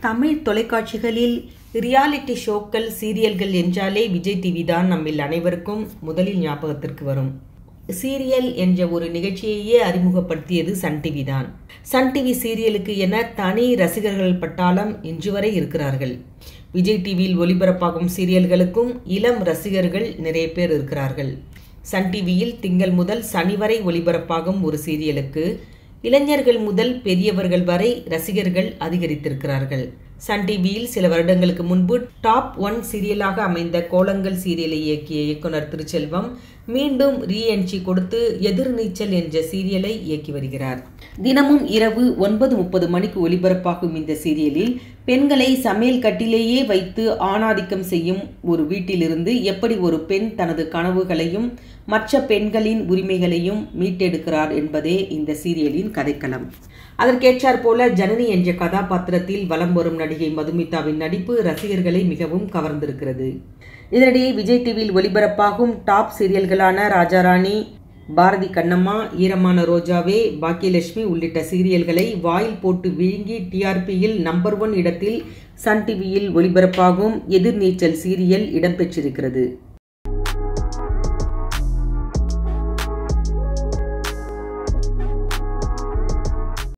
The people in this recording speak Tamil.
தமிழ் தொலைக்காட்சிகளில் ரியாலிட்டி ஷோக்கள் சீரியல்கள் என்றாலே விஜய் டிவி தான் நம்மில் அனைவருக்கும் முதலில் ஞாபகத்திற்கு வரும் சீரியல் என்ற ஒரு நிகழ்ச்சியையே அறிமுகப்படுத்தியது சன் டிவி தான் சன் டிவி சீரியலுக்கு என தனி ரசிகர்கள் பட்டாளம் இன்று வரை இருக்கிறார்கள் விஜய் டிவியில் ஒளிபரப்பாகும் சீரியல்களுக்கும் இளம் ரசிகர்கள் நிறைய பேர் இருக்கிறார்கள் சன் டிவியில் திங்கள் முதல் சனி வரை ஒளிபரப்பாகும் ஒரு சீரியலுக்கு இளைஞர்கள் முதல் பெரியவர்கள் வரை ரசிகர்கள் அதிகரித்திருக்கிறார்கள் சன் டிவியில் சில வருடங்களுக்கு முன்பு டாப் ஒன் சீரியலாக அமைந்த கோலங்கள் சீரியலை இயக்கிய இயக்குனர் திருச்செல்வம் மீண்டும் ரீஎன்ட்ரி கொடுத்து எதிர்நீச்சல் என்ற சீரியலை இயக்கி வருகிறார் தினமும் இரவு ஒன்பது முப்பது மணிக்கு ஒலிபரப்பாகும் இந்த சீரியலில் பெண்களை சமையல் கட்டிலேயே வைத்து ஆணாதிக்கம் செய்யும் ஒரு வீட்டிலிருந்து எப்படி ஒரு பெண் தனது கனவுகளையும் மற்ற பெண்களின் உரிமைகளையும் மீட்டெடுக்கிறார் என்பதே இந்த சீரியலின் கதைக்களம் அதற்கேற்றாற் போல ஜனனி என்ற கதாபாத்திரத்தில் வலம் வரும் நடிகை மதுமிதாவின் நடிப்பு ரசிகர்களை மிகவும் கவர்ந்திருக்கிறது இதனிடையே விஜய் டிவியில் ஒளிபரப்பாகும் டாப் சீரியல்களான ராஜாராணி பாரதி கண்ணம்மா ஈரமான ரோஜாவே பாக்கியலட்சுமி உள்ளிட்ட சீரியல்களை வாயில் போட்டு விழுங்கி டிஆர்பியில் நம்பர் ஒன் இடத்தில் சன் டிவியில் ஒளிபரப்பாகும் எதிர்நீச்சல் சீரியல் இடம்பெற்றிருக்கிறது